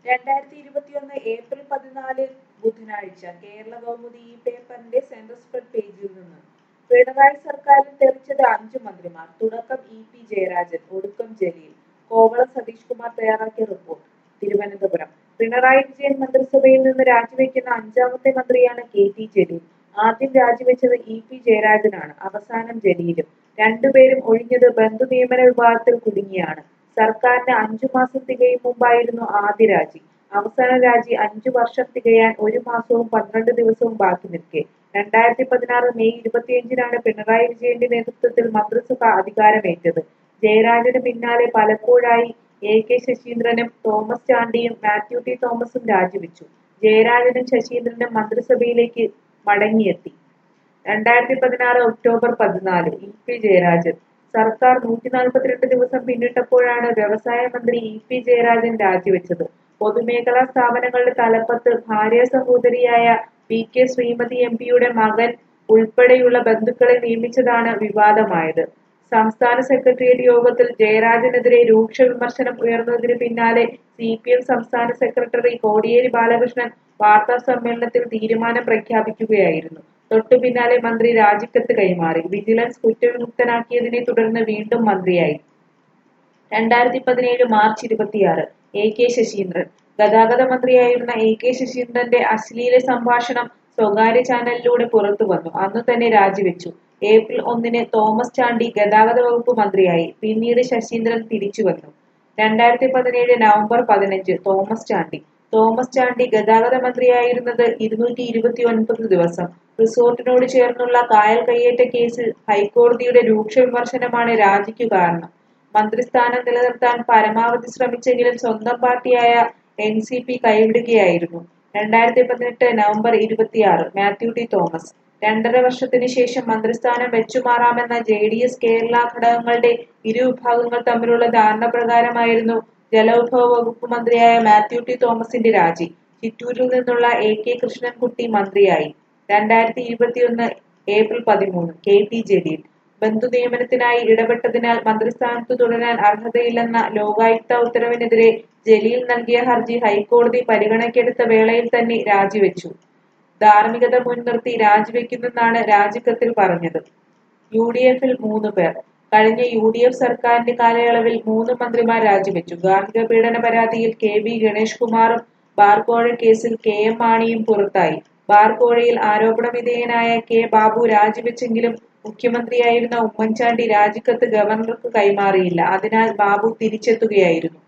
രണ്ടായിരത്തി ഇരുപത്തിയൊന്ന് ഏപ്രിൽ പതിനാല് ബുധനാഴ്ച കേരള കൗമുദി ഈ പേപ്പറിന്റെ സെൻട്രൽ സ്പ്രെഡ് പേജിൽ നിന്ന് പിണറായി സർക്കാരിൽ തെറിച്ചത് അഞ്ചു മന്ത്രിമാർ തുടക്കം ഇ പി ജയരാജൻ ഒടുക്കം ജലീൽ കോവളം സതീഷ് കുമാർ തയ്യാറാക്കിയ റിപ്പോർട്ട് തിരുവനന്തപുരം പിണറായി വിജയൻ മന്ത്രിസഭയിൽ നിന്ന് രാജിവെക്കുന്ന അഞ്ചാമത്തെ മന്ത്രിയാണ് കെ ടി ജലീൽ ആദ്യം രാജിവെച്ചത് ഇ പി ജയരാജനാണ് അവസാനം ജലീലും രണ്ടുപേരും ഒഴിഞ്ഞത് ബന്ധു നിയമന വിഭാഗത്തിൽ കുടുങ്ങിയാണ് സർക്കാരിന് അഞ്ചു മാസം തികയും മുമ്പായിരുന്നു ആദ്യ രാജി അവസാന രാജി അഞ്ചു വർഷം തികയാൻ ഒരു മാസവും പന്ത്രണ്ട് ദിവസവും ബാക്കി നിൽക്കെ രണ്ടായിരത്തി പതിനാറ് മെയ് ഇരുപത്തിയഞ്ചിനാണ് പിണറായി വിജയന്റെ നേതൃത്വത്തിൽ മന്ത്രിസഭ അധികാരമേറ്റത് ജയരാജന് പിന്നാലെ പലപ്പോഴായി എ കെ ശശീന്ദ്രനും തോമസ് ചാണ്ടിയും മാത്യു ടി തോമസും രാജിവെച്ചു ജയരാജനും ശശീന്ദ്രനും മന്ത്രിസഭയിലേക്ക് മടങ്ങിയെത്തി രണ്ടായിരത്തി പതിനാറ് ഒക്ടോബർ പതിനാല് ഇ പി ജയരാജൻ സർക്കാർ നൂറ്റി നാൽപ്പത്തിരണ്ട് ദിവസം പിന്നിട്ടപ്പോഴാണ് വ്യവസായ മന്ത്രി ഇ പി ജയരാജൻ രാജിവെച്ചത് പൊതുമേഖലാ സ്ഥാപനങ്ങളുടെ തലപ്പത്ത് ഭാര്യ സഹോദരിയായ പി കെ ശ്രീമതി എം പിയുടെ മകൻ ഉൾപ്പെടെയുള്ള ബന്ധുക്കളെ നിയമിച്ചതാണ് വിവാദമായത് സംസ്ഥാന സെക്രട്ടേറിയറ്റ് യോഗത്തിൽ ജയരാജനെതിരെ രൂക്ഷ വിമർശനം ഉയർന്നതിന് പിന്നാലെ സി പി എം സംസ്ഥാന സെക്രട്ടറി കോടിയേരി ബാലകൃഷ്ണൻ വാർത്താ സമ്മേളനത്തിൽ തീരുമാനം പ്രഖ്യാപിക്കുകയായിരുന്നു തൊട്ടു പിന്നാലെ മന്ത്രി രാജിക്കത്ത് കൈമാറി വിജിലൻസ് കുറ്റവിമുക്തനാക്കിയതിനെ തുടർന്ന് വീണ്ടും മന്ത്രിയായി രണ്ടായിരത്തി പതിനേഴ് മാർച്ച് ഇരുപത്തിയാറ് എ കെ ശശീന്ദ്രൻ ഗതാഗത മന്ത്രിയായിരുന്ന എ കെ ശശീന്ദ്രന്റെ അശ്ലീല സംഭാഷണം സ്വകാര്യ ചാനലിലൂടെ പുറത്തു വന്നു അന്നു തന്നെ രാജിവെച്ചു ഏപ്രിൽ ഒന്നിന് തോമസ് ചാണ്ടി ഗതാഗത വകുപ്പ് മന്ത്രിയായി പിന്നീട് ശശീന്ദ്രൻ തിരിച്ചു വന്നു രണ്ടായിരത്തി പതിനേഴ് നവംബർ പതിനഞ്ച് തോമസ് ചാണ്ടി തോമസ് ചാണ്ടി ഗതാഗത മന്ത്രിയായിരുന്നത് ഇരുന്നൂറ്റി ഇരുപത്തി ഒൻപത് ദിവസം റിസോർട്ടിനോട് ചേർന്നുള്ള കായൽ കയ്യേറ്റ കേസിൽ ഹൈക്കോടതിയുടെ രൂക്ഷ വിമർശനമാണ് രാജിക്കു കാരണം മന്ത്രിസ്ഥാനം നിലനിർത്താൻ പരമാവധി ശ്രമിച്ചെങ്കിലും സ്വന്തം പാർട്ടിയായ എൻ സി പി കൈവിടുകയായിരുന്നു രണ്ടായിരത്തി പതിനെട്ട് നവംബർ ഇരുപത്തിയാറ് മാത്യു ടി തോമസ് രണ്ടര വർഷത്തിന് ശേഷം മന്ത്രിസ്ഥാനം വെച്ചുമാറാമെന്ന ജെ ഡി എസ് കേരള ഘടകങ്ങളുടെ ഇരുവിഭാഗങ്ങൾ തമ്മിലുള്ള ധാരണ പ്രകാരമായിരുന്നു ജലവിഭവ വകുപ്പ് മന്ത്രിയായ മാത്യു ടി തോമസിന്റെ രാജി ചിറ്റൂരിൽ നിന്നുള്ള എ കെ കൃഷ്ണൻകുട്ടി മന്ത്രിയായി രണ്ടായിരത്തി ഇരുപത്തിയൊന്ന് ഏപ്രിൽ പതിമൂന്ന് കെ ടി ജലീൽ ബന്ധു നിയമനത്തിനായി ഇടപെട്ടതിനാൽ മന്ത്രിസ്ഥാനത്ത് തുടരാൻ അർഹതയില്ലെന്ന ലോകായുക്ത ഉത്തരവിനെതിരെ ജലീൽ നൽകിയ ഹർജി ഹൈക്കോടതി പരിഗണനയ്ക്കെടുത്ത വേളയിൽ തന്നെ രാജിവെച്ചു ധാർമ്മികത മുൻനിർത്തി രാജിവെക്കുന്നെന്നാണ് രാജിക്കത്തിൽ പറഞ്ഞത് യു ഡി എഫിൽ മൂന്ന് പേർ കഴിഞ്ഞ യു ഡി എഫ് സർക്കാരിന്റെ കാലയളവിൽ മൂന്ന് മന്ത്രിമാർ രാജിവെച്ചു ഗാർഹിക പീഡന പരാതിയിൽ കെ വി ഗണേഷ് കുമാറും ബാർക്കോഴ കേസിൽ കെ എം മാണിയും പുറത്തായി ബാർക്കോഴയിൽ ആരോപണ വിധേയനായ കെ ബാബു രാജിവെച്ചെങ്കിലും മുഖ്യമന്ത്രിയായിരുന്ന ഉമ്മൻചാണ്ടി രാജിക്കത്ത് ഗവർണർക്ക് കൈമാറിയില്ല അതിനാൽ ബാബു തിരിച്ചെത്തുകയായിരുന്നു